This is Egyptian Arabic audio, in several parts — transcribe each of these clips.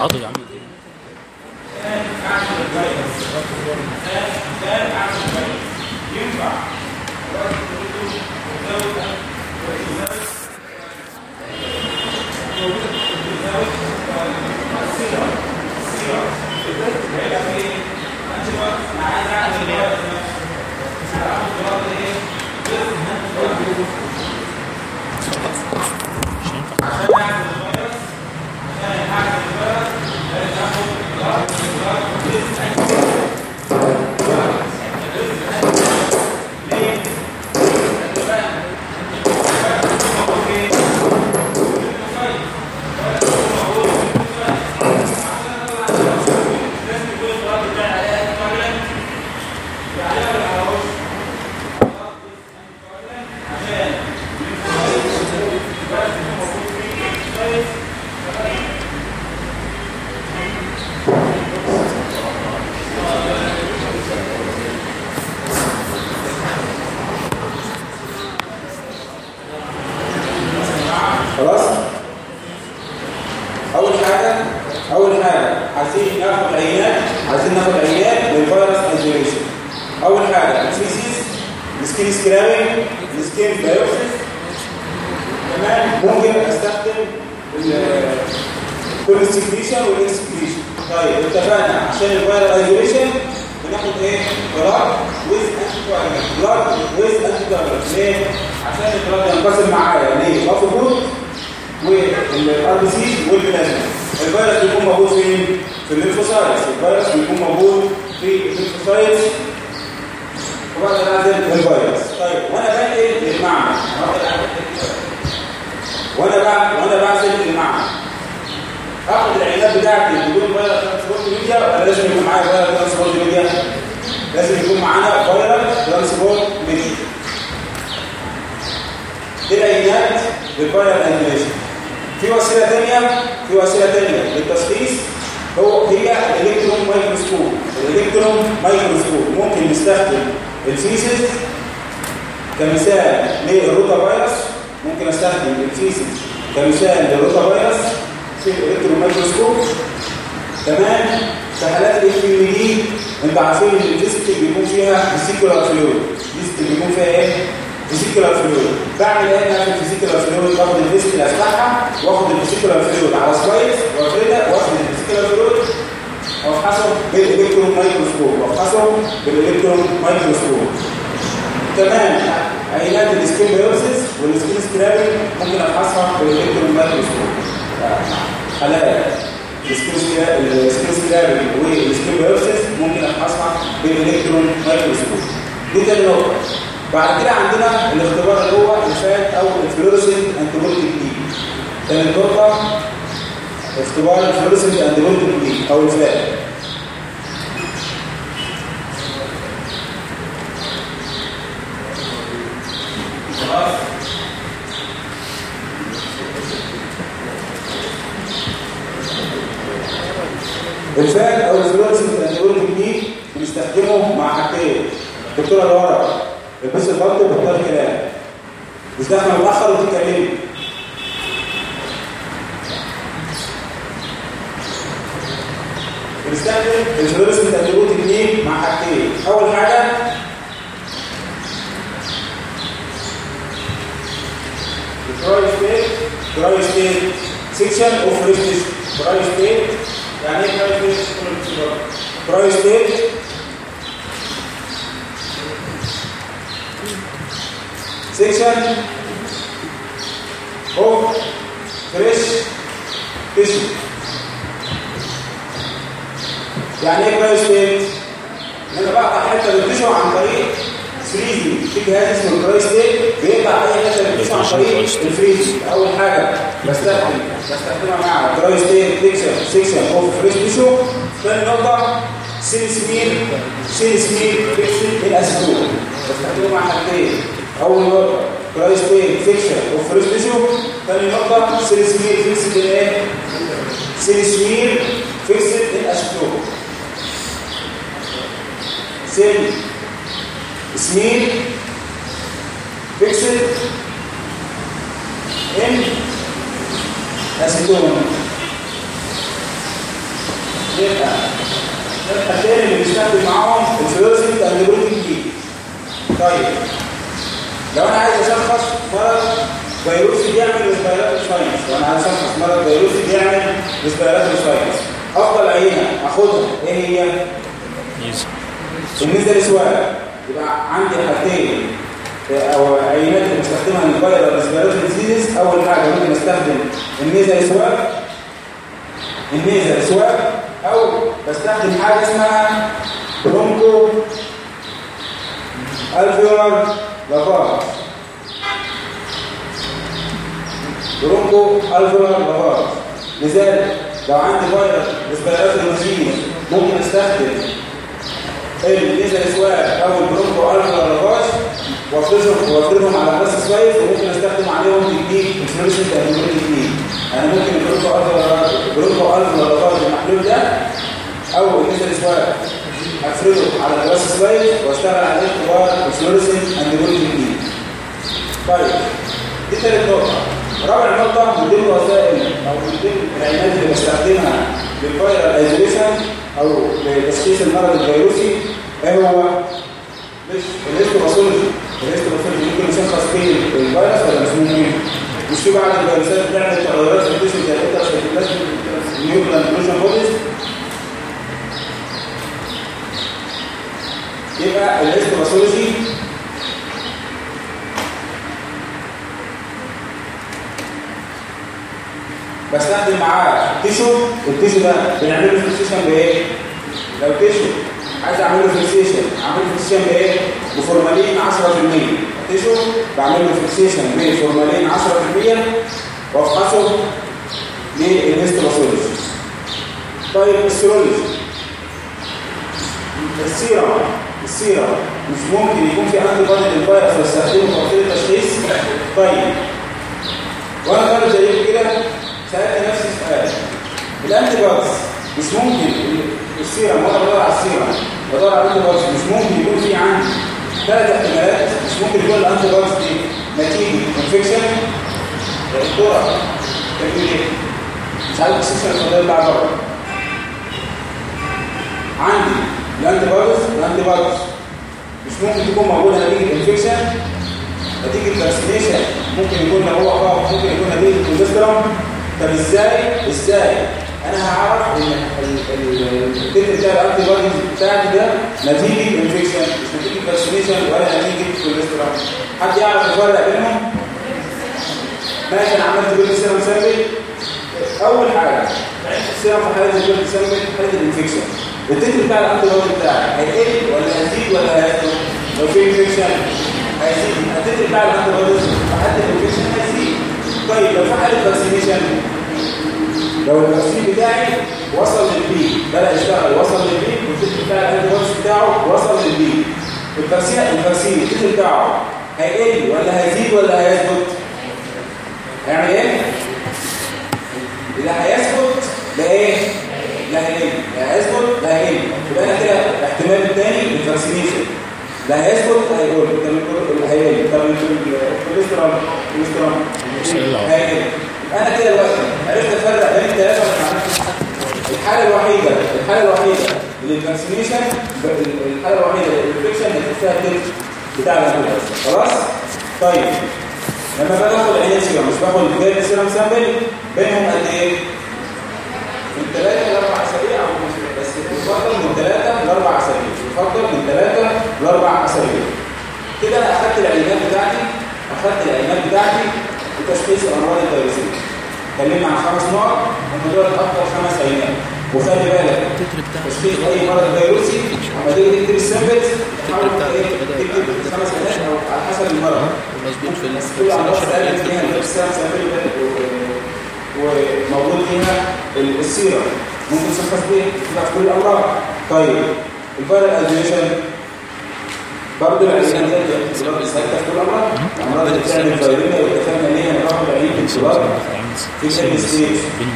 حاضر يا عم خلاص اول حاجه اول حاجه عايزين ناخد عينات عايزين ناخد عينات للفيروس ايزوليشن اول حاجه الفيسيس السكين سكرابنج السكين بايوسيس كمان ممكن استخدم الكونسكريشن والاكسكريشن طيب اتفقنا عشان الفيروس ايزوليشن بناخد ايه بلاد ويز انتي بلاد ويز انتي ليه عشان البلاد ينقسم معايا ليه بافو جود والار بي سي والبلازما الفيروس بيكون موجود فين في الليمفوسايتس الفيروس بيكون موجود في الليمفوسايتس وبعد كده الفيروس طيب وانا بنقل للمعمل وانا بعمل وانا بعزل المعمل اخد العينات بتاعتي بدون فيروس ترانسبورت ميديا ولا لازم يكون معايا فيروس ترانسبورت ميديا لازم يكون معانا فيروس ترانسبورت ميديا دي العينات للفيروس انفليشن في وسيله ثانيه في وسيله ثانيه للتشخيص هو هي الالكترون مايكروسكوب الالكترون مايكروسكوب ممكن نستخدم الفيسز كمثال للروتا فيروس ممكن استخدم الفيسز كمثال للروتا فيروس في الالكترون مايكروسكوب كمان في حالات الاف ام دي انت عارفين ان الفيسكل بيكون فيها فيسيكولار فلويد الفيسكل بيكون فيها ايه فيسيكولار فلويد بعمل ايه انا في الفيسيكولار فلويد باخد الفيسكل افتحها واخد الفيسيكولار فلويد على سلايس وافردها واخد الفيسيكولار فلويد وافحصه بالالكترون مايكروسكوب وافحصه بالالكترون مايكروسكوب كمان عينات السكين بايوسيس والسكين سكرابنج ممكن افحصها بالالكترون مايكروسكوب حالات السكين سكرابنج والسكين بايوسيس ممكن افحصها بالالكترون مايكروسكوب دي تاني نقطه بعد كده عندنا الاختبار اللي هو الفات او الفلوريسنت انتيبودي تكنيك تاني نقطه اختبار الفلوريسنت انتيبودي تكنيك او الفات الفات او الفلوريسنت انتيبودي تكنيك بنستخدمه مع حاجتين الدكتوره اللي ورا البس البطل وبطل كلام بتستخدم متاخر وتتكلم بنستخدم الفلوريسنت انتيبودي تكنيك مع حاجتين اول حاجه التراي ستيت تراي ستيت سيكشن اوف ريستيشن تراي ستيت يعني ايه تراي ستيت تراي ستيت section of fresh tissue يعني ايه كرايو ستيت؟ ان انا بقطع حته من التيشو عن طريق فريزنج في جهاز اسمه الكرايو ستيت بيقطع اي حته من التيشو عن طريق الفريزنج اول حاجه بستخدم بستخدمها مع كرايو ستيت سيكشن سيكشن اوف فريش تيشو ثاني نقطه سيل سمير سيل سمير فيكسل الاسيتون بستخدمه مع حاجتين اول نقطه كرايو ستيت سيكشن اوف فريش تيشو ثاني نقطه سيل سمير فيكسل الايه؟ سيل سمير فيكسل الاسيتون سيل سمير فيكسل ان اسيتون يبقى الثاني اللي بيستخدم معاهم الفلوسنت انتيبيوتيك دي طيب لو انا عايز اشخص مرض فيروسي بيعمل ريسبيراتوري ساينس لو انا عايز اشخص مرض فيروسي بيعمل ريسبيراتوري ساينس افضل عينه اخدها ايه هي النزل سؤال يبقى عندي حاجتين او عينات اللي بستخدمها للفيروس ريسبيراتوري ديزيز اول حاجه ممكن استخدم النيزل سواب النيزل سواب او بستخدم حاجه اسمها برونكو الفيولار لافاج برونكو الفيولار لافاج لذلك لو عندي فيروس ريسبيراتوري ديزيز ممكن استخدم النيزل سواب او البرونكو الفيولار لافاج وافرزهم وافرزهم على بس سلايد وممكن استخدم عليهم تكنيك انفلوريسنت انيميك تكنيك يعني ممكن الجروب الفا جروب الفا لغايه المحلول ده او النزل سواء افرده على البس سلايد واشتغل عليه اختبار انفلوريسنت انيميك تكنيك طيب دي ثالث نقطه رابع نقطه من ضمن وسائل او من ضمن العينات اللي بستخدمها للفايرال ايزوليشن او لتشخيص المرض الفيروسي ايه هو مش الاستروباثولوجي الاستروباثولوجي ممكن نشخص فيه الفيروس ولا مش ممكن مش في بعض الفيروسات بتعمل تغيرات في الجسم زي الانترسيتوبلازم نيوكليان انكلوجن بوديز يبقى الاستروباثولوجي بستخدم معاه تيشو التيشو ده بنعمله فيكسيشن بايه؟ لو تيشو عايز اعمله فيكسيشن اعمله فيكسيشن بايه؟ بفورمالين 10% تيشو بعمل له فيكسيشن بفورمالين 10% وافحصه للهيستوباثولوجي طيب السيرولوجي السيرم السيرم مش ممكن يكون في عندي بادي للفيروس واستخدمه في وسيله التشخيص طيب وانا طالب زيكم كده سالت نفسي سؤال الانتي بادز مش ممكن السيرم وانا بدور على السيرم بدور على الانتي بادز مش ممكن يكون في عندي ثلاث احتمالات مش ممكن يكون الانتي بادز دي نتيجه انفكشن الدكتوره بتقول ايه مش عارف السيشن الفضائي بتاع بره عندي الانتي بادز الانتي بادز مش ممكن تكون موجوده نتيجه انفكشن نتيجه فاكسينيشن ممكن يكون هو قاف ممكن يكون نتيجه كوليسترول طب ازاي ازاي انا هعرف ان التتر بتاع الانتي بوديز بتاعتي ده نتيجه انفكشن مش نتيجه فاكسينيشن ولا نتيجه كوليسترول حد يعرف يفرق بينهم ماشي انا عملت جلد سيرم سامبل اول حاجه السيرم في حاله الجلد سامبل في حاله الانفكشن التتر بتاع الانتي بوديز بتاعي هيقل ولا هيزيد ولا هيزيد لو في انفكشن هيزيد التتر بتاع الانتي بوديز في حاله الانفكشن هيزيد طيب لو في حاله فاكسينيشن لو الفاكسين بتاعي وصل للبيك بدا يشتغل وصل للبيك والتتر بتاع الانتي بتاعه وصل للبيك الفاكسين الفاكسين التتر بتاعه هيقل ولا هيزيد ولا هيثبت هيعمل ايه لا هيثبت لا ايه لا هيقل لا هيثبت لا هيقل يبقى انا كده الاحتمال الثاني للفاكسينيشن لا هيثبت هيقل طب هيقل طب الكوليسترول الكوليسترول هيقل انا كده دلوقتي عرفت افرق بين الثلاثه الحاله الوحيده الحاله الوحيده للفاكسينيشن الحاله الوحيده للانفكشن اللي فيها التلت بتاع الانفكشن خلاص طيب لما باجي اخد عينه سيرم مش باخد جاي سيرم سامبل بينهم قد ايه من 3 ل 4 اسابيع او بس يفضل من 3 ل 4 اسابيع يفضل من 3 ل 4 اسابيع كده انا اخدت العينات بتاعتي اخدت العينات بتاعتي لتشخيص الامراض الفيروسيه اتكلمنا عن خمس نقط هم دول افضل خمس عينات وخلي بالك تشخيص اي مرض فيروسي لما تيجي تكتب السامبلز تحاول تكتب خمس عينات او على حسب المرض مظبوط في كل امراض سهله فيها السام سامبل وموجود فيها السيرم ممكن تشخص بيه تبقى في كل الامراض طيب الفيرال ايزوليشن برضه العينات دي برضه سهله في كل الامراض الامراض اللي بتعمل فيروسيه واتفقنا ان هي ناخد عين انتظار في شكل ستيج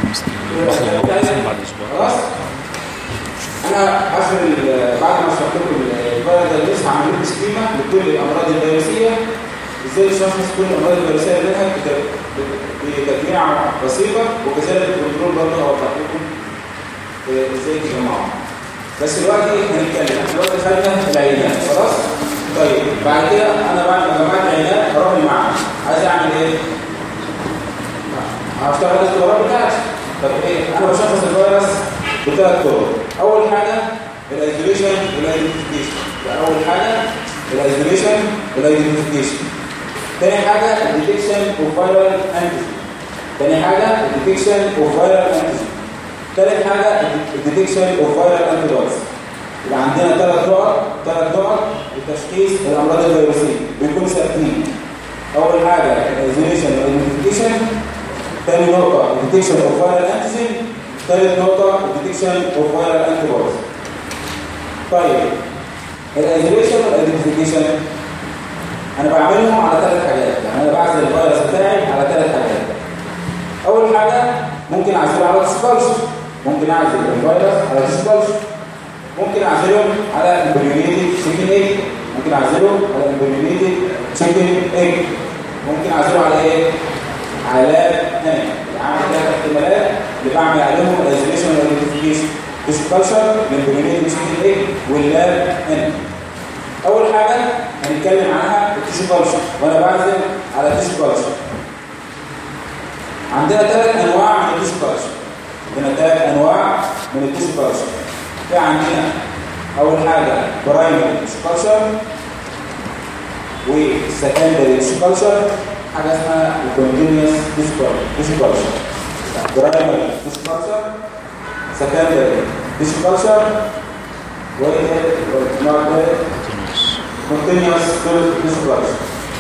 خلاص انا اخر بعد ما شرحت لكم الفيروس ده لسه هعمل لكم سكيما لكل الامراض الفيروسيه ازاي نشخص كل الامراض الفيروسيه منها بتجميع بسيطه وكذلك الكنترول برضه هوضح لكم آه، ازاي تجمعهم بس دلوقتي هنتكلم احنا دلوقتي خدنا العينات خلاص طيب بعد كده انا بعد ما جمعت العينات اروح المعمل عايز اعمل ايه هشتغل الاختبارات بتاعتي طب ايه انا بشخص الفيروس بثلاث طرق اول حاجه الايزوليشن والايدنتيفيكيشن اول حاجه الايزوليشن والايدنتيفيكيشن تاني حاجه الديتكشن اوف فايرال انتيجين تاني حاجه الديتكشن اوف فايرال انتيجين تالت حاجه الديتكشن اوف فايرال انتيبوديز يبقى عندنا ثلاث نقط ثلاث نقط لتشخيص الامراض الفيروسيه بيكونوا ثابتين اول حاجه الايزوليشن والايدنتيفيكيشن ثاني نقطه الديتكشن اوف فايرال انتيجين ثالث نقطه الديتكشن اوف فايرال انتيبوديز طيب الايزوليشن والايدنتيفيكيشن انا بعملهم على ثلاث حاجات يعني انا بعزل الفيروس بتاعي على ثلاث حاجات اول حاجه ممكن اعزله على تسكالش ممكن اعزل الفيروس على تسكالش ممكن اعزلهم على امبريونيتد تشيكن ايج ممكن اعزله على امبريونيتد تشيكن ايج ممكن اعزله على ايه على هنا عامل ثلاث احتمالات اللي بعمل عليهم الايزوليشن والايدنتيفيكيشن تيشو كلشر الامبريونيتد تشيكن ايج واللاب هنا اول حاجه هنتكلم عنها التيشو كلشر وانا بعزل على التيشو كلشر عندنا ثلاث انواع من التيشو كلشر عندنا ثلاث انواع من التيشو كلشر في عندنا اول حاجه برايمري تيشو كلشر وسكندري تيشو كلشر حاجه اسمها الكونتينيوس تيشو كلشر برايمري تيشو كلشر سكندري تيشو كلشر وايه continuous tissue culture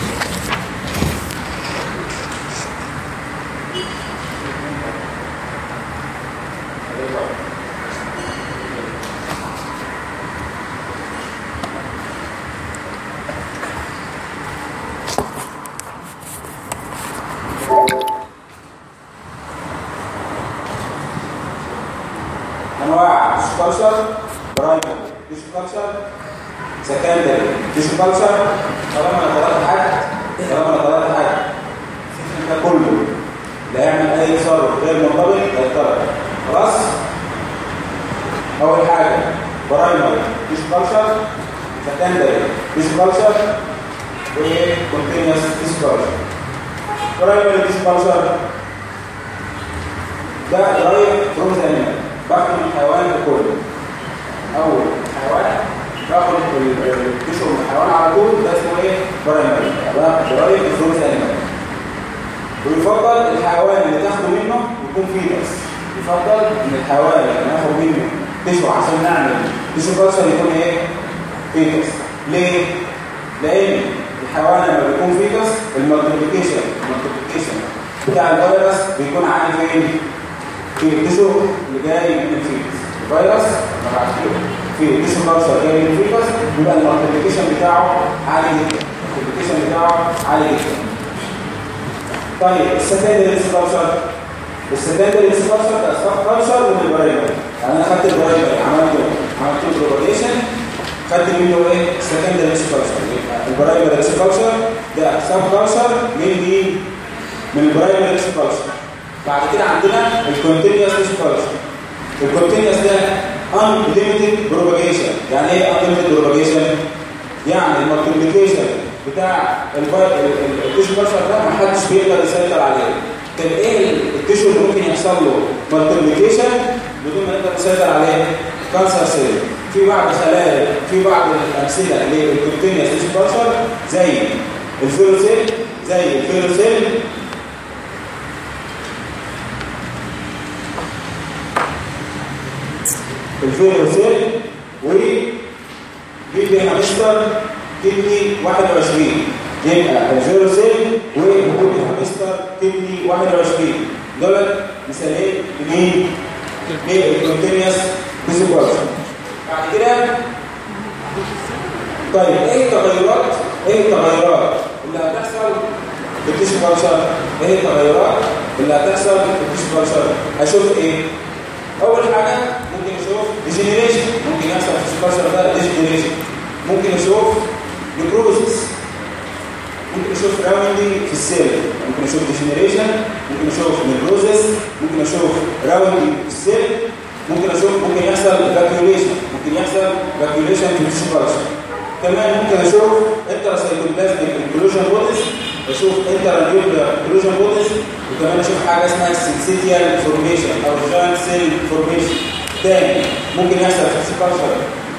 انواع الكالتشر برايمري تيشو كالتشر سكندري تيشو كالتشر طالما انا طلعت حاجه طالما انا طلعت حاجه ده كله لا يعمل اي تصرف غير منضبط هيتطرد خلاص اول حاجه برايمري تيشو كالتشر سكندري تيشو كالتشر وكونتينوس تيشو كالتشر برايمري تيشو كالتشر ده درايف فروم ذا انيمال باخد من الحيوان كله اول حيوان باخد التيشو من الحيوان على طول ده اسمه ايه برايمري ده درايف فروم ذا انيمال ويفضل الحيوان اللي تاخده منه يكون فيتس يفضل ان الحيوان اللي ناخد منه تيشو عشان نعمل تيشو كالتشر يكون ايه فيتس ليه لان الحيوان لما بيكون فيتس المالتيبيكيشن المالتيبيكيشن بتاع الفيروس بيكون عالي فين في التيشو اللي جاي من الفيتس الفيروس بعد كده في التيشو كالتشر جاي من الفيتس يبقى المالتيبيكيشن بتاعه عالي جدا المالتيبيكيشن بتاعه عالي جدا طيب السكندري سكالشر السكندري سكالشر ده سب كالشر من البرايمري يعني انا خدت البرايمري عملته عملت بروباجيشن خدت منه ايه سكندري سكالشر البرايمري سكالشر ده سب كالشر من مين من البرايمري سكالشر بعد كده عندنا الكونتينوس سكالشر الكونتينوس ده unlimited propagation يعني ايه unlimited propagation يعني المالتيبيكيشن بتاع التيشو كلتشر ده ما حدش بيقدر يسيطر عليه طب ايه التيشو اللي ممكن يحصل له مالتيبيكيشن بدون ما يقدر يسيطر عليه كانسر سيل في بعض خلايا في بعض الامثله للكونتينوس تيشو كلتشر زي الفيروسيل زي الفيروسيل الفيروسيل و بيبي هامستر كدني 21 يبقى الفيروسيل وهبوب الهامستر كدني 21 دول مثالين لمين؟ للكونتينيوس فيزيكولوجي بعد كده طيب ايه التغيرات؟ ايه التغيرات اللي هتحصل في التيشو كلتشر؟ ايه التغيرات اللي هتحصل في التيشو كلتشر؟ هشوف ايه؟ اول حاجه ممكن اشوف ديجنريشن ممكن يحصل في التيشو كلتشر ده ديجنريشن ممكن اشوف نيكروزس ممكن اشوف راوندنج في السيل ممكن اشوف ديجنريشن ممكن اشوف نيكروزس ممكن اشوف راوندنج في السيل ممكن اشوف ممكن يحصل فاكيوليشن ممكن يحصل فاكيوليشن في التيشو كلتشر كمان ممكن اشوف انترا سايتوبلازميك انكلوجن بوديز اشوف انترا نيوكلير انكلوجن بوديز وكمان اشوف حاجه اسمها السنسيتيال فورميشن او جاينت سيل فورميشن تاني ممكن يحصل في التيشو كلتشر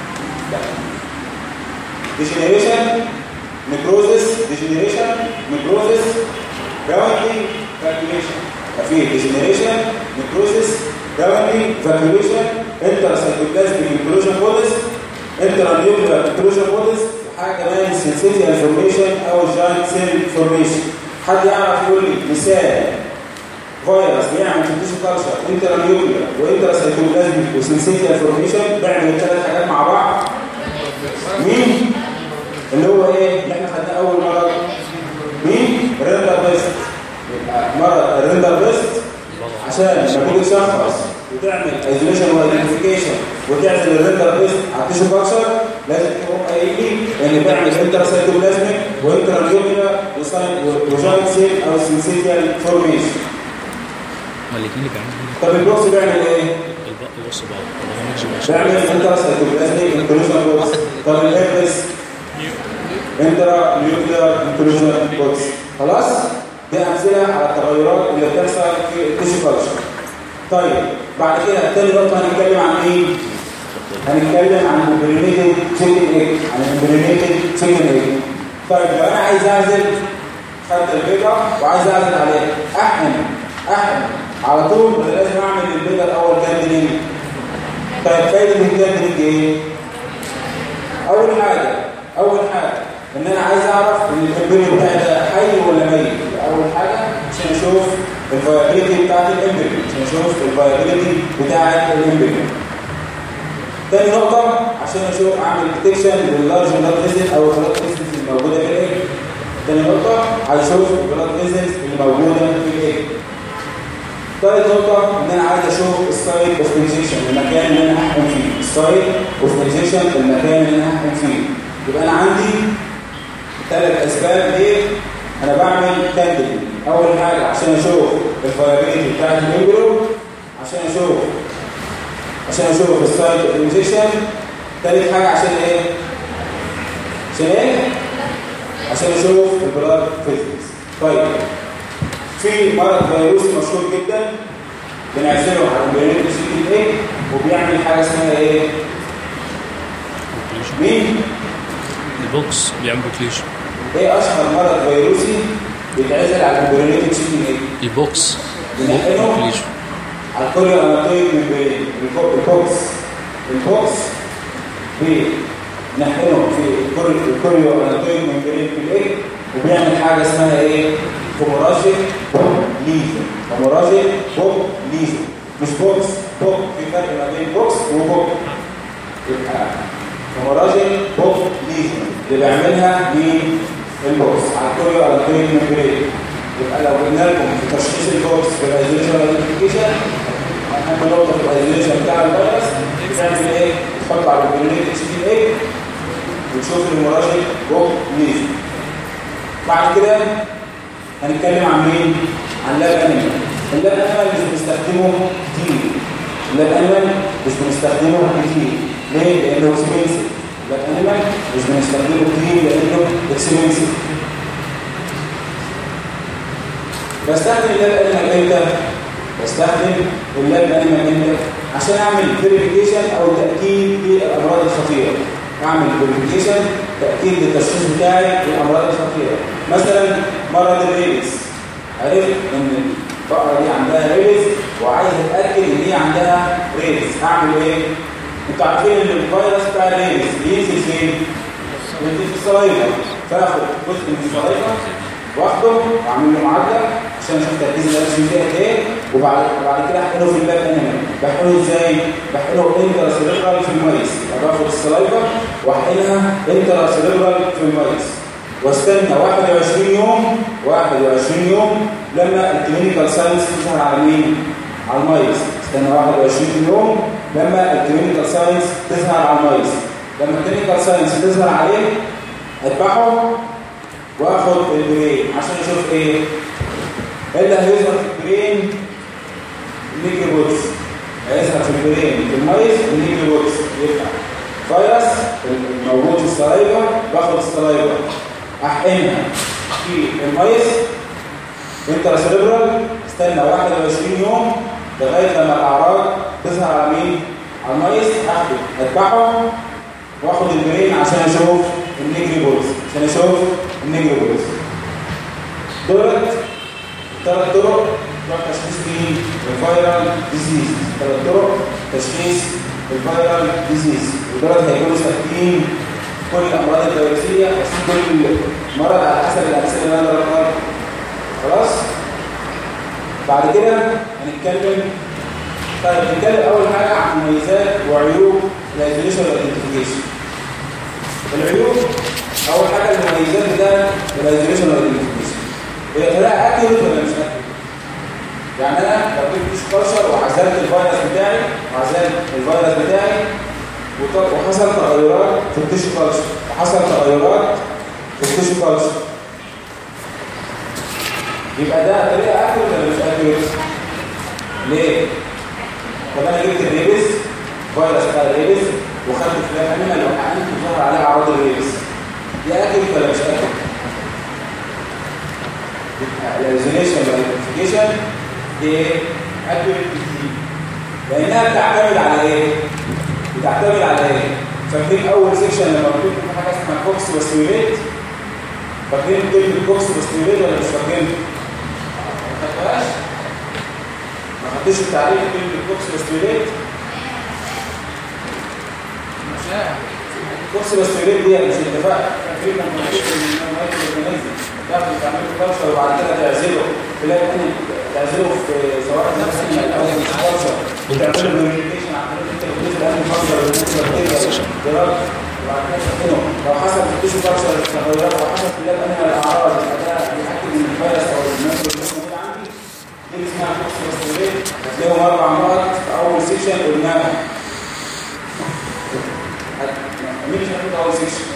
ديجنريشن نيكروزس ديجنريشن نيكروزس راوندينج فاكيوليشن في ديجنريشن نيكروزس راوندينج فاكيوليشن انترا سايتوبلازميك انكلوجن بوديز انترا نيوكلير انكلوجن بوديز وحاجه كمان السنسيتيال فورميشن او الجاينت سيل فورميشن حد يعرف يقول لي مثال فيروس بيعمل في التيشو كلتشر انترا نيوكلير وانترا سايتوبلازميك وسنسيتيال فورميشن بيعمل الثلاث حاجات مع بعض مين اللي هو ايه اللي احنا خدناه اول مره مين ريندر بيست مرض الريندر بيست عشان لما تيجي تشخص وتعمل ايزوليشن وايدنتيفيكيشن وتعزل الريندر بيست على التيشو كلتشر لازم تقوم قايل لي ان بعمل انتر سايتوبلازميك وانتر نيوكلير وجاينت سيل او سنسيتيال فورميشن هما الاثنين اللي بيعملوا طب البوكس بيعمل ايه؟ البق بص بعض البرنامج بيعمل انترا سايتوبلازميك انكلوجن بوكس طب الهيربس انترا نيوكلير انكلوجن بوكس خلاص دي امثله على التغيرات اللي بتحصل في التيشو كلتشر طيب بعد كده تاني نقطه هنتكلم عن ايه هنتكلم عن الامبريونيتد تشيكن ايج عن الامبريونيتد تشيكن ايج طيب لو انا عايز اعزل خدت البيضه وعايز اعزل عليها احقن احقن على طول ولا لازم اعمل البيضه الاول جاندلينج طيب فايده الجاندلينج ايه اول حاجه اول حاجه ان انا عايز اعرف ان الامبريو بتاعي ده حي ولا ميت اول حاجه عشان اشوف الفايبيليتي بتاعت الامبريو عشان اشوف الفايبيليتي بتاعت الامبريو تاني نقطة عشان اشوف اعمل ديتكشن لللارج بلاد فيزل او البلاد فيزلز الموجودة في الايه تاني نقطة عايز اشوف البلاد فيزلز اللي موجودة في الايه تالت نقطة ان انا عايز اشوف السايت اوف انجكشن المكان اللي انا هحكم فيه السايت اوف انجكشن المكان اللي انا هحكم فيه يبقى انا عندي ثلاث اسباب ليه انا بعمل كاندل اول حاجة عشان اشوف الفايبيليتي بتاعت الامبريو عشان اشوف عشان اشوف السايت اوف انجكشن ثالث حاجة عشان ايه عشان ايه عشان اشوف البلاد فيزيكس طيب في مرض فيروسي مشهور جدا بنعزله على البيانات السي ايه وبيعمل حاجه اسمها ايه مين البوكس بيعمل بوكليشن ايه اشهر مرض فيروسي بيتعزل على البيانات السي ايه البوكس بنحقنه بوكليشن على الكوريو اناتويد ممبرين البوكس البوكس بنحقنه في الكوريو اناتويد ممبرين في الايه وبيعمل حاجه اسمها ايه هوموراجيك بوب ليزون هوموراجيك بوب ليزون مش بوكس بوب في فرق ما بين بوكس وبوب يبقى هوموراجيك بوب ليزون اللي بيعملها مين البوكس على الكوريو اناتويد ممبرين يبقى لو قلنا لكم في تشخيص البوكس بالايزوليشن والايدنتيفيكيشن اهم نقطه في الايزوليشن بتاع الفيروس بتعمل ايه؟ تحط على البرينيت اتش دي ايه وتشوف المراجع بوك ليزون بعد كده هنتكلم عن مين؟ عن لاب انيمال اللاب انيمال مش بنستخدمه كتير اللاب انيمال مش بنستخدمه كتير ليه؟ لانه اكسبنسيف اللاب انيمال مش بنستخدمه كتير لانه اكسبنسيف بستخدم اللاب انيمال امتى؟ بستخدم اللاب انيمال امتى؟ عشان اعمل فيريفيكيشن او تاكيد للامراض الخطيره اعمل فيريفيكيشن تاكيد للتشخيص بتاعي للامراض الخطيره مثلا مرض الريبس عرفت ان البقره دي عندها ريبس وعايز اتاكد ان هي عندها ريبس اعمل ايه انتوا عارفين ان الفيروس بتاع الريبس بينزل فين بينزل في الصلايفه فاخد جزء من الصلايفه واخده واعمل له معادله عشان اشوف تركيز الاكسجين فيها قد ايه وبعد بعد كده احقنه في اللاب انيمال بحقنه ازاي بحقنه انترا سيريبرال في الميس باخد الصلايفه واحقنها انترا سيريبرال في الميس واستنى 21 يوم 21 يوم لما الكلينيكال ساينس تظهر على مين على الميس استنى 21 يوم لما الكلينيكال ساينس تظهر على الميس لما الكلينيكال ساينس تظهر عليه اتبعه واخد البرين عشان اشوف ايه ايه اللي هيظهر في البرين الميكروبوتس هيظهر في البرين في الميز والنيجي بوكس يفتح فيروس الموجود في السلايفا باخد السلايفا احقنها في الميز انترا سيريبرال استنى 21 يوم لغايه لما الاعراض تظهر على مين؟ على الميز اخده اتبعه واخد البرين عشان اشوف النيجري بولز عشان اشوف النيجري بولز دولت ثلاث طرق بتوع تشخيص مين؟ الفيرال ديزيز ثلاث طرق تشخيص الفيرال ديزيز ودولت هيكونوا ثابتين كل الامراض الفيروسيه بس كل مرض على حسب الامثله اللي انا ضربتها خلاص؟ بعد كده هنتكلم طيب نتكلم اول حاجه عن مميزات وعيوب الايزوليشن والايدنتيفيكيشن العيوب اول حاجه المميزات بتاعت الايزوليشن والايدنتيفيكيشن هي طريقه اكيوريت ولا مش اكيوريت يعني انا لو جبت تيشو كلشر وعزلت الفيروس بتاعي وعزلت الفيروس بتاعي وط- وحصل تغيرات في التيشو كلشر وحصل تغيرات في التيشو كلشر يبقى ده طريقه اكيوريت ولا مش اكيوريت ليه طب انا جبت الريبس فيروس بتاع الريبس وخدت فلان انيمال وحقنت وظهر عليه اعراض الريبس دي اكيوريت ولا مش اكيوريت الايزوليشن والايدنتيفيكيشن دي اكيوريت كتير لانها بتعتمد على ايه بتعتمد على ايه فاكرين اول سيكشن لما قلت لكم حاجه اسمها كوكس وستيوليت فاكرين كلمه كوكس وستيوليت ولا مش فاكرين ما خدتهاش ما خدتش التعريف كلمه كوكس وستيوليت كورس الاستيريد دي مش اتفاق تقريبا منطقي ان المايكرو اورجانيزم تاخده تعمله كلشر وبعد كده تعزله تلاقي ان تعزله في سواء نفس او مش كلشر وتعمله بريميتيشن عن طريق انت بتدوس الان كلشر والنسبه دراسه وبعد كده تستخدمه لو حصل في التيشو كلشر تغيرات او حصل في اللاب انيمال الاعراض يبقى ده بيحكم ان الفيروس او المايكرو اورجانيزم موجود عندي دي اللي اسمها كورس الاستيريد هتلاقيهم اربع نقط في اول سيكشن قلناها مين اللي هياخد اول سيكشن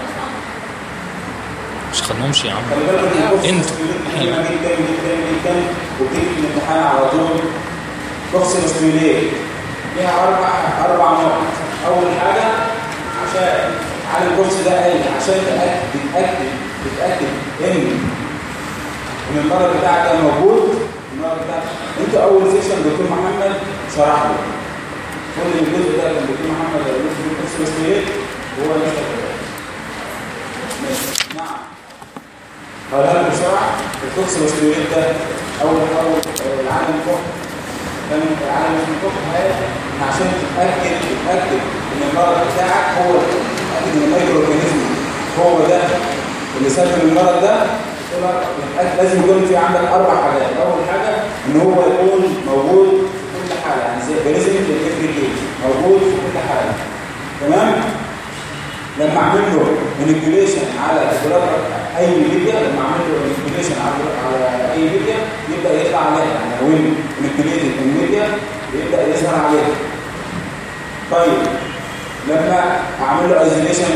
مش خدناهمش يا عم خلي بالك ان الكورس انت. مهمه جدا جدا جدا وبتيجي في الامتحان على طول كورس الاستريليه ليها اربع اربع نقط اول حاجه عشان على الكورس ده قال عشان تاكد تتاكد تتاكد ان ان المرض بتاعك ده موجود المرض بتاعك انت اول سيكشن دكتور محمد شرح له كل الجزء ده كان دكتور محمد قال له في كورس الاستريليه وهو لسه كده ماشي نعم هقولها لكم بسرعه الكوكس الاستريوليت ده اول اول آه، العالم فوق كان العالم اسمه فوق هذا ان عشان تتاكد تتاكد ان المرض بتاعك هو تتاكد ان المايكرو اورجانيزم هو ده اللي سبب المرض ده تقول لك يتأكد لازم يكون في عندك اربع حاجات اول حاجه ان هو يكون موجود في كل حاله يعني زي اورجانيزم الافريكي موجود في كل حاله تمام لما اعمل له مانيبيوليشن على اجراء اي ميديا لما اعمل له مانيبيوليشن على على اي ميديا يبدا يطلع عليها يعني لو مانيبيوليتد الميديا يبدا يظهر عليها طيب لما اعمل له ايزوليشن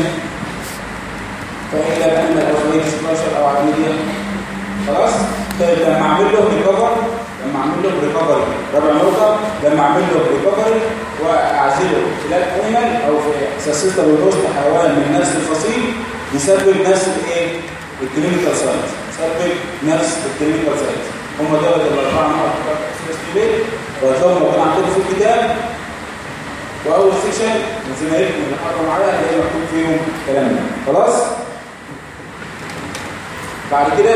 فإلا بأن الأوزوية 16 أو على الميديا خلاص طيب لما اعمل له ريكفر لما اعمل له ريكفري رابع نقطه لما اعمل له ريكفري واعزله خلال انيمال او في ساسيتا وروست حيوان من نفس الفصيل يسبب نفس الايه الكلينيكال سايت يسبب نفس الكلينيكال سايت هم دول الاربعه نقط بتوع التسجيلات وهتلاقوا موجود عندكم في الكتاب واول سيكشن من زمايلكم اللي حضروا معايا هتلاقي مكتوب فيهم كلام ده خلاص بعد كده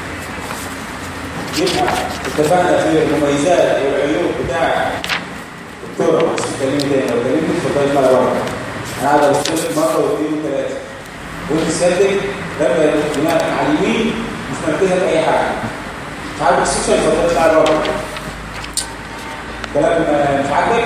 يبقى اتفقنا في المميزات والعيوب بتاع الطرق بس تكلمني تاني لو كلمني اتفضلي مره واحده انا قاعد ابص مره واثنين وثلاثه وانت سيادتك لما دماغك على اليمين مش مركزه في اي حاجه مش عاجبك السكشن اتفضلي اطلعي بره كلام مش عاجبك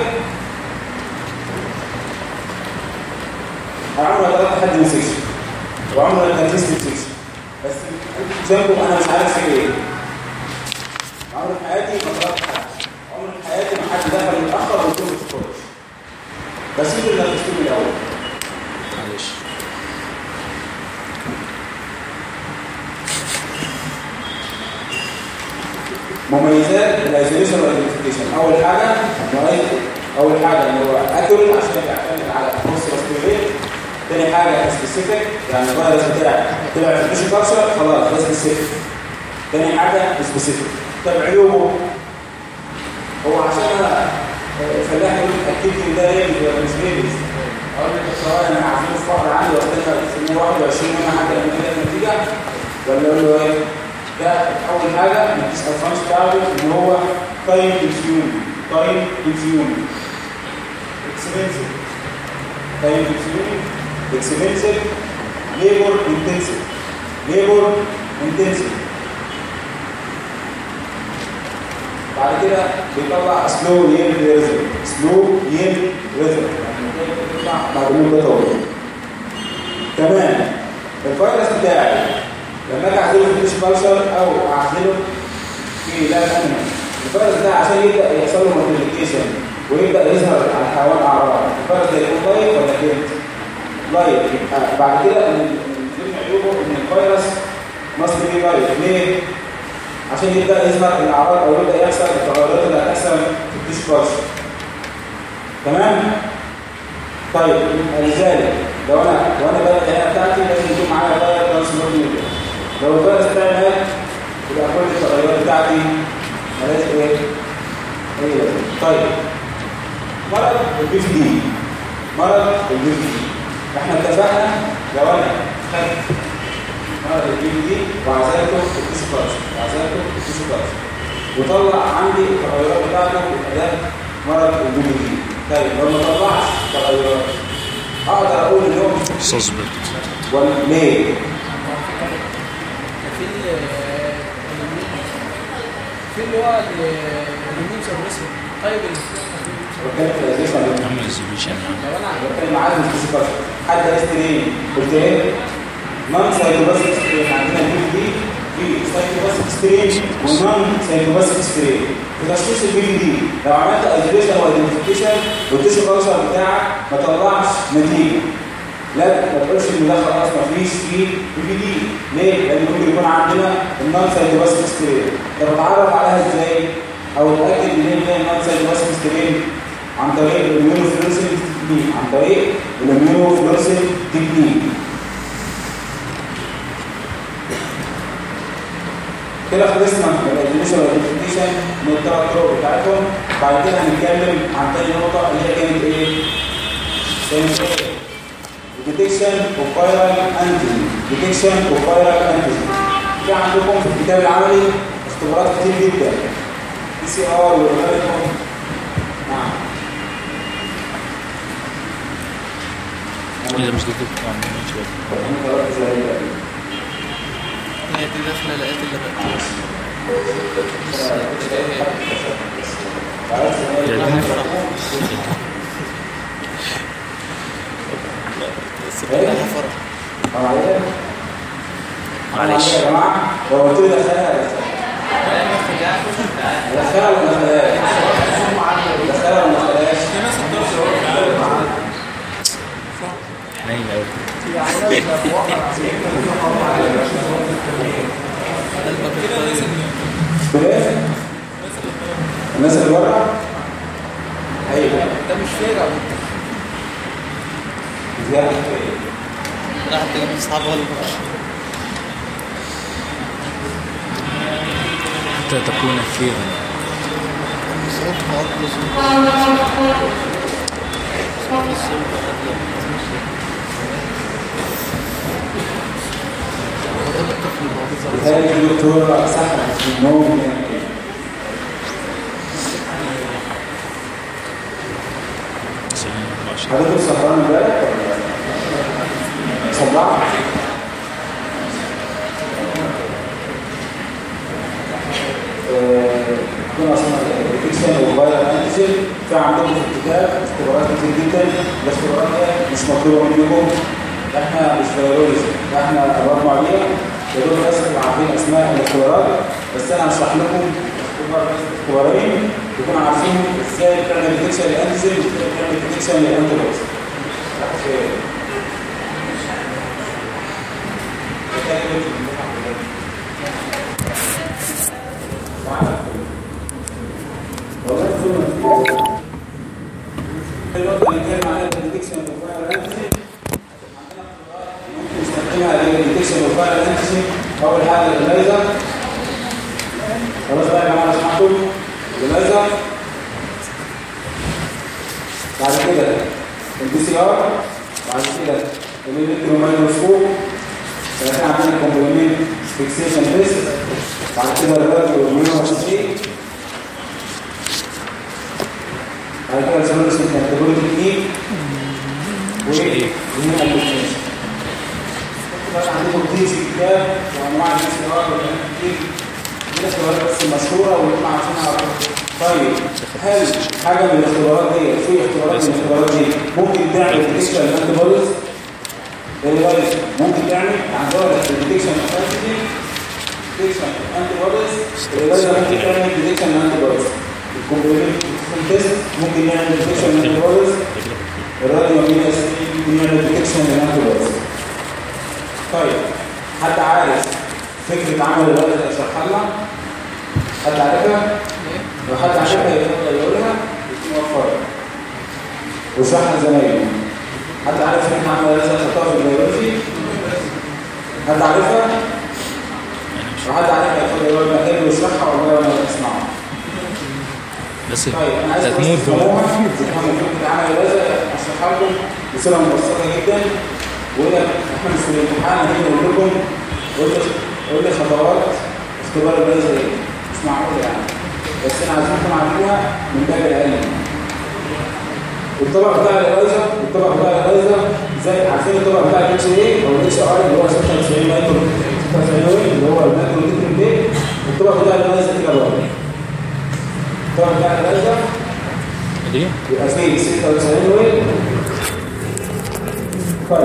عمري ما طلبت حد من سكشن وعمري ما نفذت سكشن بس جنبه انا مش عارف في ايه عمري في حياتي ما طلبت حد عمري في حياتي ما حد دخل متاخر وقلت له ما تدخلش بس انتوا اللي نفذتوني الاول معلش مميزات الايزوليشن والايدنتيفيكيشن اول حاجه مميز اول حاجه ان هو اكيوريت عشان يعتمد على فورس ريسبيريت تاني حاجه سبيسيفيك يعني الفيروس بتاعك طلع في التيشو كلتشر خلاص ده سبيسيفيك تاني حاجه سبيسيفيك طب عيوبه هو عشان انا فلاح يقول اكيد ان ده ريبز ولا مش ريبز اقول لك سواء انا عايزين الفقر عندي واستنى سنه 21 وانا حاجه لما تجي النتيجه ولا اقول له ايه ده اول حاجه من الادفانس بتاعته ان هو تايم كونسيوم تايم كونسيوم اكسبنسيف تايم كونسيوم اكسبنسيف ليبر انتنسيف ليبر انتنسيف بعد كده بيطلع سلو ييل ريزم سلو ييل ريزم يعني بيطلع بعد مده طويله كمان الفيروس بتاعي لما اجي اعزله في الديش كالشر او اعزله في لاب انيمال الفيروس ده عشان يبدا يحصل له مالتيبيكيشن ويبدا يظهر على الحيوان اعراض الفيروس ده يكون لايف ولا كيلت لايف يبقى بعد كده من ضمن عيوبه ان الفيروس ماست بي لايف ليه؟ عشان يبدا يظهر الاعراض او يبدا يحصل التغيرات اللي هتحصل في الديش كالشر تمام؟ طيب لذلك لو انا وانا بقى الحياه بتاعتي لازم يكون معايا فاير ترانسفورميشن لو الفيروس بتاعي مات يبقى كل التغيرات بتاعتي مالهاش ايه؟ ايه لازم طيب مرض البي في دي مرض البي في دي احنا اتفقنا لو انا خدت مرض البي في دي وعزلته في التيشو كلتشر وعزلته في التيشو كلتشر وطلع عندي التغيرات بتاعته يبقى ده مرض البي في دي طيب لو ما طلعش تغيرات اقدر اقول ان هو سسبكت ولا ليه؟ في ال في اللي هو الهرمون سبريسر طيب بتكلم في الاساس ولا لا؟ عمل اكزيبيشن يعني لو انا بتكلم معاك في الفيزيكال حد قال لي قلت ايه؟ نون سايكوباسيك سترين عندنا البي دي في سايكوباسيك سترين ونون سايكوباسيك سترين في تشخيص البي دي لو عملت ايزوليشن وايدنتيفيكيشن والتيشو كلتشر بتاعك ما طلعش نتيجه لا ما تقولش ان ده خلاص ما فيش فيه بي دي ليه؟ لان ممكن يكون عندنا النون سايكوباسيك سترين طب اتعرف عليها ازاي؟ او اتاكد منين ان هي النون سايكوباسيك سترين عن طريق الاميونوفلورسنت تكنيك عن طريق الاميونوفلورسنت تكنيك كده خلصنا من الايديولوجيا والايدنتيفيكيشن من الثلاث طرق بتاعتهم بعد كده هنتكلم عن تاني نقطه اللي هي كانت ايه؟ كانت ايه؟ ديتكشن اوف فايرال انتيجين ديتكشن اوف فايرال انتيجين في عندكم في الكتاب العملي اختبارات كتير جدا بي سي ار والغيرهم نعم اذا مش دكتور طبعا مش بدي. هي دي داخله لقيت اللي بقى يعني معلش يا جماعه لو قلت لي دخلها دخلها ولا ما دخلهاش؟ دخلها ولا ما دخلهاش؟ حنين قوي بلاش الناس اللي بره ايوه ده مش فارق زياده راح تجيب اصحابها ولا مش حتى تكون خيرا هذه الدكتوره سحبت في النوم يعني حضرتك سهران امبارح ولا صباح؟ كنا وصلنا للديتكشن وفايرال انتيجين في عندكم في الكتاب اختبارات كتير جدا الاختبارات دي مش مطلوبه منكم احنا مش فيرولوجي احنا برمع بيها يا دوب بس تبقوا عارفين اسماء الاختبارات بس انا هشرح لكم اختبار بس اختبارين تكونوا عارفين ازاي بتعمل ديتكشن للانتيجين وازاي بتعمل ديتكشن للانتيبوديز والله بنتكلم عليها الديتكشن اوف فايرال انتيجين عندنا اختبارات ممكن نستخدمها للديتكشن اوف فايرال انتيجين اول حاجه الليزر خلاص بقى يا جماعه سمعتوا الليزر بعد كده البي سي ار بعد كده الالكترون مايكروسكوب بعد كده عندنا كومبلمنت فيكسيشن تيست بعد كده الراديو ميونوستري بعد كده الفلورس كاتيجوري تكنيك وهنا الكومبلمنت بقى عندكم كتير في الكتاب وانواع البي سي ار وكلام كتير دي اختبارات بس مشهوره وانتم عارفينها طيب هل حاجه من الاختبارات دي في اختبارات من الاختبارات دي ممكن تعمل ديتكشن الانتي بوديز الوايز ممكن تعمل عندها ديتكشن انتي ديتكشن انتي بوديز الوايز ممكن تعمل ديتكشن انتي بوديز الكومبلمنت تيست ممكن يعمل ديتكشن انتي بوديز الراديو مينس ممكن يعمل ديتكشن انتي بوديز طيب حد عارف فكره عمل الوايز اشرحها لنا حد عارفها لو حد عارفها يفضل يقولها موفرة وشرحها زمايله حد عارف ان احنا عملنا لازم نحطها في البيولوجي حد عارفها لو حد عارفها يفضل يقول مكان ويشرحها ولا انا اسمعها بس طيب انا عايز هتموت تفهموها تفهموا فكره عمل لازم اشرحها لكم بصوره مبسطه جدا وهي احنا مش في الامتحان هنيجي نقول لكم قول لي قول لي خطوات اختبار اللازم ايه مش معقول يعني بس انا عايزينكم عارفوها من باب العلم الطبق بتاع الايزر الطبق بتاع الايزر زي عارفين الطبق بتاع الاتش اي او الاتش ار اللي هو 96 مايكرو 96 اللي هو المايكرو لتر بي الطبق بتاع الايزر كده برضه الطبق بتاع الايزر دي يبقى فيه 96 ويل طيب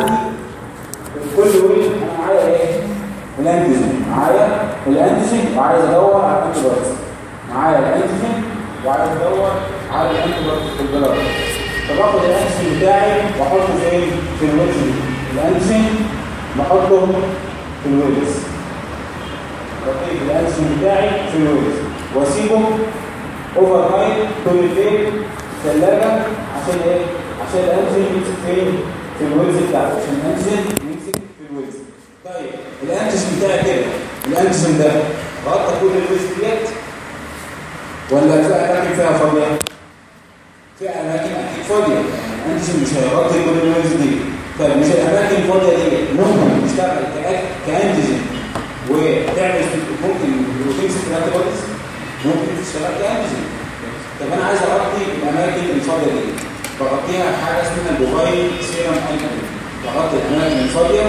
كل ويل انا معايا ايه؟ الانتيجين معايا الانتيجين وعايز ادور على الانتي بوديز معايا الانتيجين وعايز ادور على الانتي بوديز في البلد فباخد الانتيجين بتاعي واحطه فين؟ في الويلز دي الانتيجين بحطه في الويلز بطيب الانتيجين بتاعي في الويلز واسيبه اوفر نايت طول الليل ثلاجه عشان ايه؟ عشان الانتيجين يمسك فين؟ في الويلز بتاعته عشان الانتيجين يمسك في الويلز طيب الانتيجين بتاعي كده الانتيجين ده غطى كل الويلز ديت ولا في اماكن فيها فاضيه؟ في اماكن اكيد فاضيه الانتيجين مش هيغطي كل الويلز دي طيب مش الاماكن الفاضيه دي ممكن تشتغل كأك- كانتيجين وتعمل ممكن وتمسك الانتي بوديز ممكن تشتغل كانتيجين طب انا عايز اغطي الاماكن الفاضيه دي بغطيها بحاجه اسمها البوفايل سيرم انتيجين بغطي الاماكن الفاضيه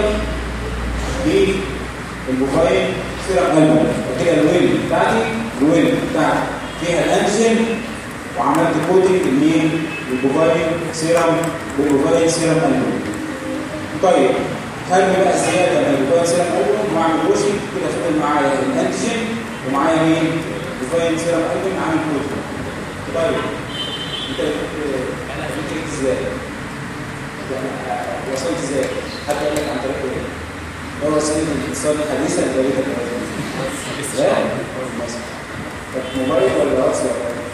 بالبوفايل سيرم انتيجين وكده الويل بتاعتي الويل بتاعتي فيها الانتيجين وعملت كوتنج لمين للبوفايل سيرم بالبوفايل سيرم انتيجين طيب هرمي بقى الزياده من البوفايل سيرم انتيجين واعمل وشي كده فضل معايا الانتيجين ومعايا مين بوفايل سيرم انتيجين عامل كوتنج طيب انت انا فكرت ازاي يعني وصلت ازاي حتى قال لك عن طريق ايه هو وسيله الاتصال الحديثه اللي جابتك لا مصر طب موبايل ولا واتس ولا إيه؟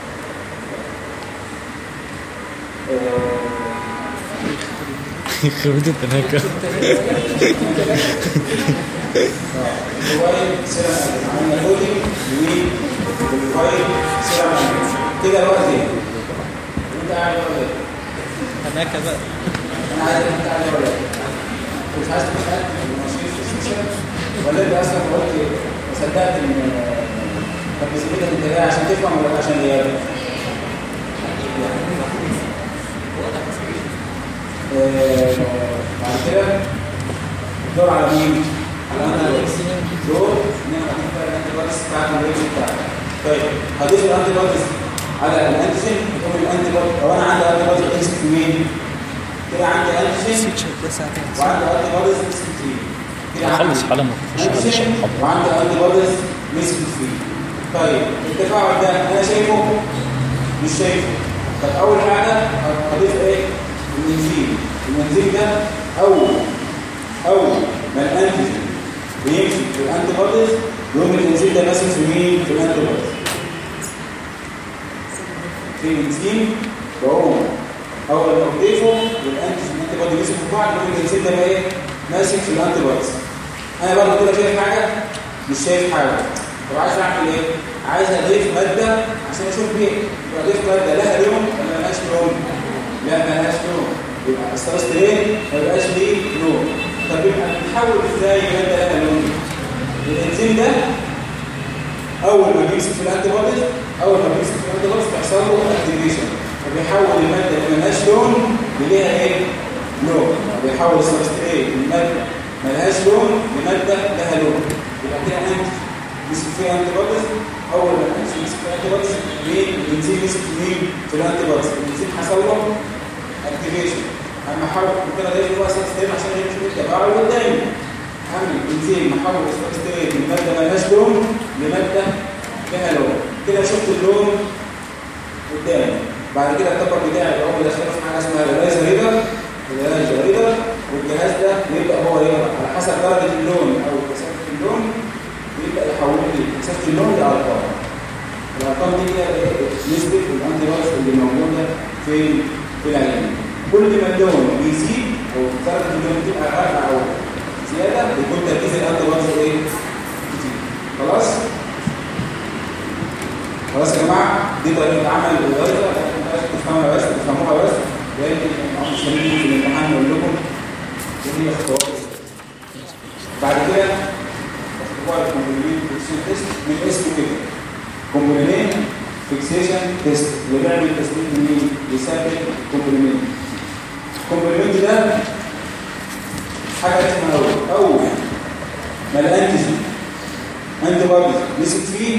خربت التناكة موبايل سيرم عملنا كودينج يمين والموبايل سيرم كده الوقت ايه انت قاعد ولا ايه هناك بقى انا عايز انت قاعد ولا ايه مش عايز تسال ولا انت اصلا قلت صدقت ان طب بذمتك انت جاي عشان تفهم ولا عشان غيابك؟ آه، بعد كده الدور على مين؟ على انا دور ان انا هضيف بقى الانتي بوديز بتاعت الريتش بتاعتي طيب هضيف الانتي بوديز على الانتيجين يقوم الانتي بوديز لو انا عندي انتي بوديز تمسك في مين؟ كده عندي انتيجين ده ساعتين وعندي انتي بوديز تمسك فيه كده خلص عندي حالا ما تخش على انتيجين الشرح وعندي انتي بوديز مسكت فيه طيب التفاعل ده انا شايفه مش شايفه طب اول حاجه هضيف ايه الانزيم الانزيم ده اول اول ما الانتيجين بيمسك في الانتي بوديز يقوم الانزيم ده ماسك في مين في الانتي بوديز في انزيم بقوم اول ما اضيفه والانتيجين انتي بودي مسك في بعض ممكن الانسان ده بقى ايه ماسك في الانتي بوديز انا برضه كده شايف حاجه مش شايف حاجه طب عايز اعمل ايه عايز اضيف ماده عشان اشوف بيه اضيف ماده لها لون ولا ملهاش لون لا ملهاش لون يبقى الستارسترين ما يبقاش ليه لون طب يبقى بنحول ازاي ماده لها لون الانزيم ده اول ما بيمسك في الانتي بوديز اول ما بيمسك في الانتي بوديز بيحصل له اكتيفيشن فبيحول الماده اللي ملهاش لون ليها ايه لون بيحول السبستريت من ماده ملهاش لون لماده لها لون يبقى كده انت مسك في انتي بوديز اول ما الانت مسك في الانتي بوديز مين الانزيم مسك في مين في الانتي بوديز الانزيم حصل له اكتيفيشن اما حاول كده ده هو سبستريت عشان يمشي بالتباعد قدامي عامل انزيم محول السبستريت من ماده ملهاش لون لماده لها لون كده شفت اللون قدامي بعد كده الطبق بتاعي يبقى هو داخل في حاجه اسمها اللايزر ريدر اللايزر ريدر والجهاز ده يبدا هو يقرا على حسب درجه اللون او كثافه اللون يبدا يحول لي كثافه اللون لارقام الارقام دي هي نسبه الانتي فيروس اللي موجوده في في العين كل ما اللون بيزيد او درجه اللون بتبقى اعلى او زياده بيكون تركيز الانتي فيروس ايه كتير خلاص خلاص يا جماعه دي طريقه عمل اللايزر تفهموها بس تفهموها بس لان مش هنيجي في الامتحان نقول لكم ايه هي الخطوات بعد كده اختبار الكومبلمنت فيكسيشن تيست من اسمه كده كومبلمنت فيكسيشن تيست اللي بيعمل تثبيت مين يثبت الكومبلمنت الكومبلمنت ده حاجه اسمها اول اول ما الانتيجين انتي بودي مسك فيه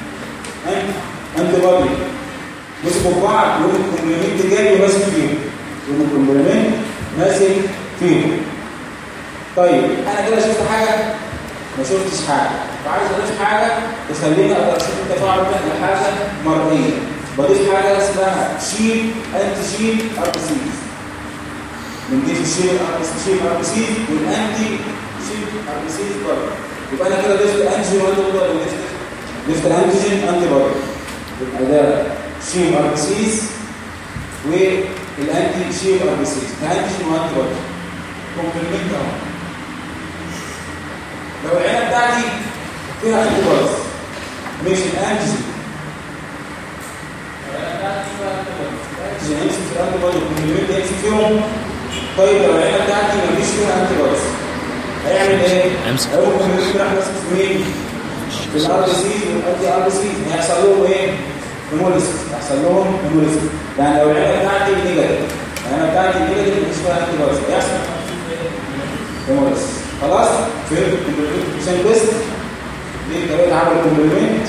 انتي بودي مسكوا في بعض يقوم الكومبلمنت جاي وماسك فيهم يقوم الكومبلمنت ماسك فيهم طيب انا كده شفت حاجه ما شفتش حاجه فعايز اضيف حاجه تخليني اقدر اشوف التفاعل ده لحاجه مرئيه بضيف حاجه اسمها شيل انتي شيل اربسيز بنضيف الشيل شيل اربسيز والانتي شيل اربسيز برضه يبقى انا كده ضفت انتيجين وانتي بودي ولا ضفت ضفت انتيجين انتي بودي يبقى ده شيم اربسيس والانتي شيم اربسيس الانتي وانتي بودي كومبلمنت اهو لو العينه بتاعتي فيها انتي بوديز مش الانتي الانتي يمسك في الانتي بودي والكومبلمنت يمسك فيهم طيب لو العينه بتاعتي مفيش فيها انتي بوديز هيعمل ايه؟ امسك. هيقوم الكومبلمنت راح ماسك في مين؟ في الار بي سي والانتي ار بي سي هيحصل لهم ايه؟ هيموليسيس يحصل لهم هيموليسيس يعني لو العينه بتاعتي نيجاتيف العينه بتاعتي نيجاتيف مش فيها انتي بوديز هيحصل هيموليسيس خلاص فهمت الكومبلمنت تيست دي طريقه عمل الكومبلمنت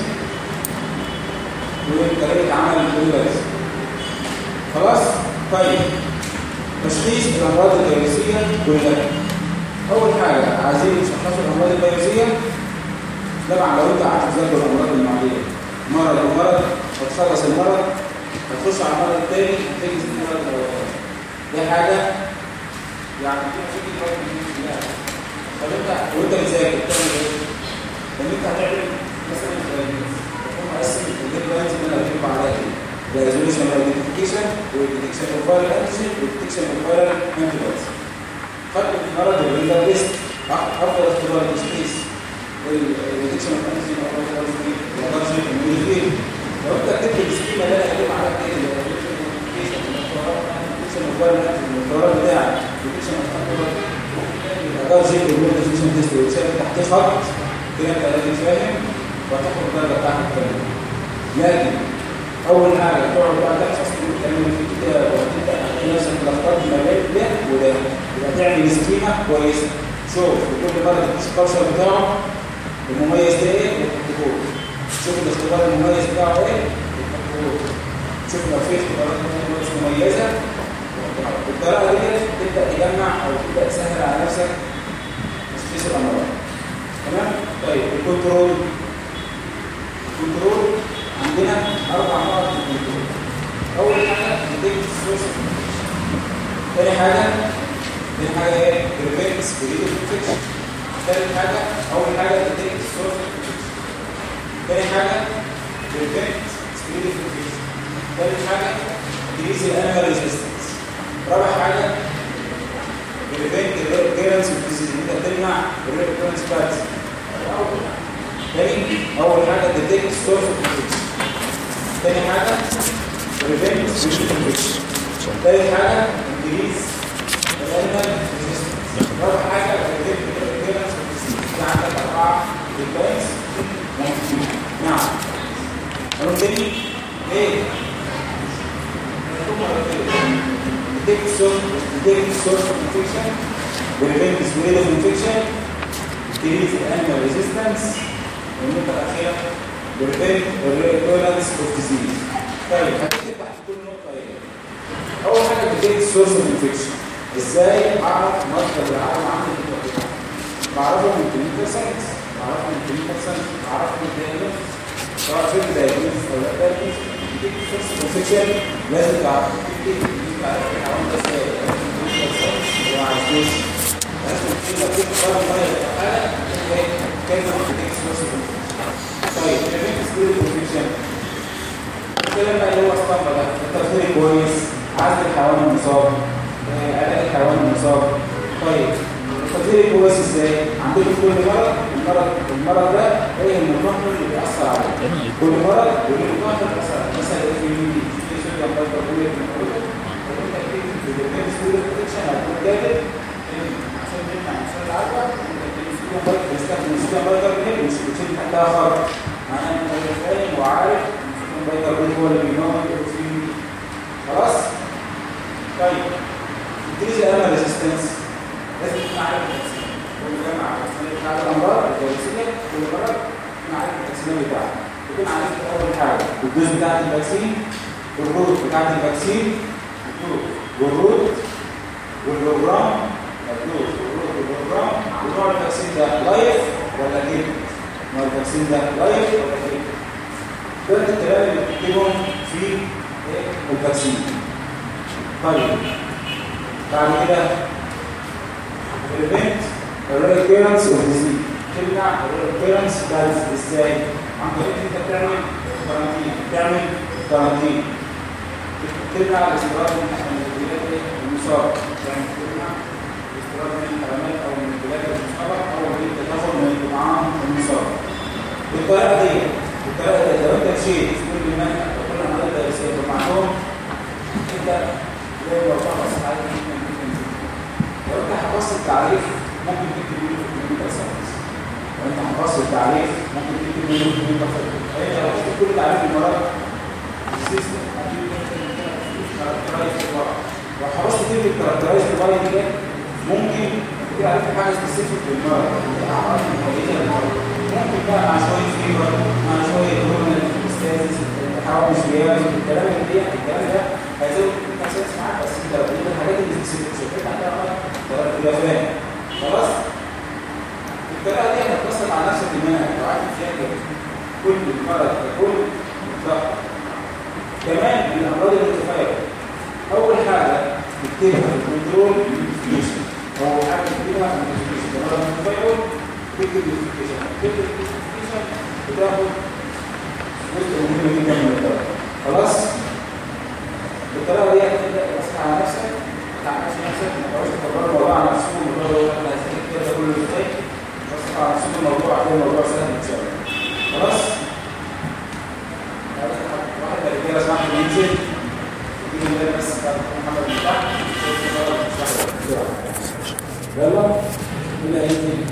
ودي طريقه عمل الهيموليسيس خلاص طيب تشخيص الامراض الفيروسيه كلها اول حاجه عايزين نشخص الامراض الفيروسيه طبعا لو انت عارف تذاكر الامراض المعديه مرض ومرض هتخلص المرض هتخش على المرض الثاني هتجلس المرض الاولاني دي حاجه يعني دي فكره برضه من الناس. طب انت وانت بتذاكر بتعمل ايه؟ ان انت هتعمل مثلا تقوم مقسم الجيم لاينز اللي انا هكتب عليها دي الايزوليشن ايدنتيفيكيشن والديتكشن اوف فايرال انتيجين والديتكشن اوف فايرال انتي بوديز خدت المرض اللي هو ليست افضل اختبار تشخيص الديتكشن اوف انتيجين او الانتيجين الانتيجين لو انت كتبت السكيما اللي انا هكتب عليها كده الديتكشن اوف فايرال انتيجين القرار بتاعك الديتكشن اوف انتيجين الادار جيب الديتكشن تيست وشايف تحتيه خط كده انت لازم فاهم وهتاخد الدرجه بتاعتك كامله لكن اول حاجه تقعد بقى تحفظ تعمل في الكتاب وتبدا تحكي نفسك الاخطاء ما بين ده وده يبقى تعمل سكيمه كويسه شوف كل مره تخش الكوشر بتاعه المميز ده ايه وتكتبه شوف الاختبار المميز بتاعه ايه وتكتبه شوف لو في اختبارات مميزه بالطريقه دي تبدا تجمع او تبدا تسهل على نفسك تشخيص الامراض تمام طيب الكنترول الكنترول عندنا اربع نقط في الكنترول اول حاجه الديكت سورس ثاني حاجه ثاني حاجه ايه بريفنت سبيريت انفكشن ثالث حاجه اول حاجه الديكت سورس ثاني حاجه بريفنت سبيريت انفكشن ثالث حاجه ديز الانيمال ريزيستنس ثالث حاجه انجليز الانيمال رابع حاجه الكليرنس في عندك اربعه ديباينز نعم قالوا تاني ايه detect source detect source of infection prevent spread of infection decrease animal resistance والنقطه الاخيره prevent recurrence of disease طيب هتكتب تحت كل نقطه ايه اول حاجه detect source of infection ازاي اعرف مصدر العالم عندي في الطبيعه بعرفه من كلينيكال ساينس بعرفه من كلينيكال ساينس بعرفه من الدايجنوز سواء في الدايجنوز او لا دايجنوز detect source of infection لازم تعرف تكتب تعرف الحيوان ده ازاي وما عرفتوش لازم كده في قرار ميه حاله كيف detect source of infection طيب prevent spread of infection الكلام بقى اللي هو اسطمبة ده التفكير كويس عزل الحيوان المصاب آه، علاج الحيوان المصاب طيب التفكير كويس ازاي؟ عندكم في كل مرض المرض المرض ده ايه المطمئن اللي بيأثر عليه كل مرض وليه المطمئن اللي بيأثر عليه مثلا ايه في الميدي في سوديوم بايكربونات من الاول وانت اكيد في الدكتور سكول بروتكشن هتكون جابر عشان تمنع انتشار العدوى انت السوديوم بايكربونات بتستخدم السوديوم بايكربونات مش بتشيل تحتها خرج معناه ان انت فاهم وعارف البيكربونات هو اللي بينور الاكسجين خلاص طيب الكريز الامل ريزيستنس لازم تكون عارف التقسيم كل ده مع التقسيم بتاع الامراض الفيروسيه كل مرض تكون عارف التقسيم بتاعه تكون عارف اول حاجه الدوز بتاعت الفاكسين والروت بتاعت الفاكسين الدوز والروت والبروجرام الدوز والروت والبروجرام ونوع الفاكسين ده لايف ولا كده نوع الفاكسين ده لايف ولا كده ده الكلام اللي بتكتبهم في إيه؟ الفاكسين طيب بعد كده prevent the recurrence of disease تمنع الريكيرنس ده ازاي عن طريق انت بتعمل كارانتين بتعمل كارانتين تمنع الاستيراد من البلاد المصاب يعني تمنع الاستيراد من الحيوانات او من البلاد المصابه او من التدخل من الطعام المصاب بالطريقه دي بالطريقه دي لو انت مشيت في كل منهج او كل عمليه دراسيه جمعتهم انت زي ما خلص عليك لو انت حفظت التعريف ممكن تكتب منه في الكمبيوتر ساينس لو انت حفظت التعريف ممكن تكتب منه في الكمبيوتر ساينس انت لو كتبت كل تعريف المرض السيستم لو حفظت كلمه كاركترايز ديفاين دي ممكن تكتب عليك حاجه سبيسيفيك للمرض الاعراض المعينه للمرض ممكن بقى مع شويه فيبر مع شويه هرمون ستاتس تحول سياري الكلام اللي دي الكلام ده هيزود الكاسيت معاك بس انت لو قلت الحاجات اللي سبيسيفيك شوفت عندها غلط تبقى فاهم خلاص الطريقه دي هتبسط على نفسك المنهج لو عايز تذاكر كل مرض ككل مطلق كمان من الامراض المتفاعله اول حاجه تكتبها الكنترول نوتيفيكيشن اول حاجه تكتبها النوتيفيكيشن المرض المتفاعل تكتب النوتيفيكيشن تكتب النوتيفيكيشن بتاخد جزء مهم جدا من الدرجه خلاص بالطريقه دي هتبدا تمسك على نفسك ما تعملش نفسك ما تقعدش تكبر الموضوع على نفسك الموضوع ده انا هسيب كده كله ازاي بس على نفسك الموضوع هتلاقي الموضوع سهل ان شاء الله خلاص واحد بعد كده اسمح لي ينزل يجي من بس بعد محمد مفتاح يلا اللي هينزل